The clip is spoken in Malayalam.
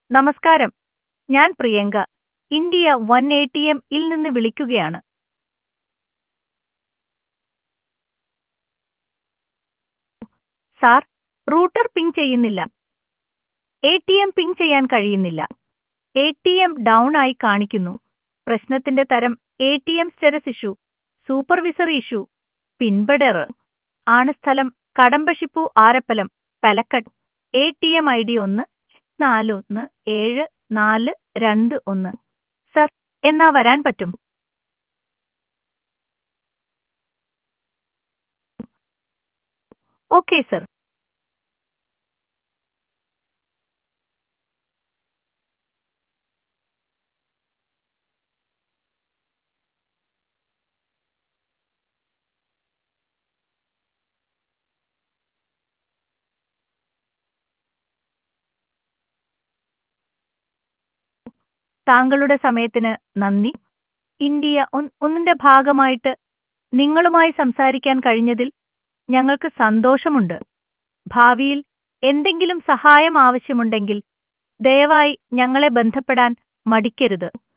നമസ്കാരം ഞാൻ Priyanka India one A T M ഇൽ നിന്ന് വിളിക്കുകയാണ് സാർ റൂട്ടർ പിങ് ചെയ്യുന്നില്ല എ ടി എം പിങ് ചെയ്യാൻ കഴിയുന്നില്ല എ ടി എം ഡൗൺ ആയി കാണിക്കുന്നു പ്രശ്നത്തിന്റെ തരം A T M status issue supervisor issue പിൻപെഡർ ആണ് സ്ഥലം കടമ്പഷിപ്പു ആരപ്പലം Palakkad A T M I D ഒന്ന് നാല് ഒന്ന് ഏഴ് നാല് രണ്ട് ഒന്ന് സർ എന്നാ വരാൻ പറ്റും ഓക്കെ സർ താങ്കളുടെ സമയത്തിന് നന്ദി ഇന്ത്യ ഒ- ഒന്നിന്റെ ഭാഗമായിട്ട് നിങ്ങളുമായി സംസാരിക്കാൻ കഴിഞ്ഞതിൽ ഞങ്ങൾക്ക് സന്തോഷമുണ്ട് ഭാവിയിൽ എന്തെങ്കിലും സഹായം ആവശ്യമുണ്ടെങ്കിൽ ദയവായി ഞങ്ങളെ ബന്ധപ്പെടാൻ മടിക്കരുത്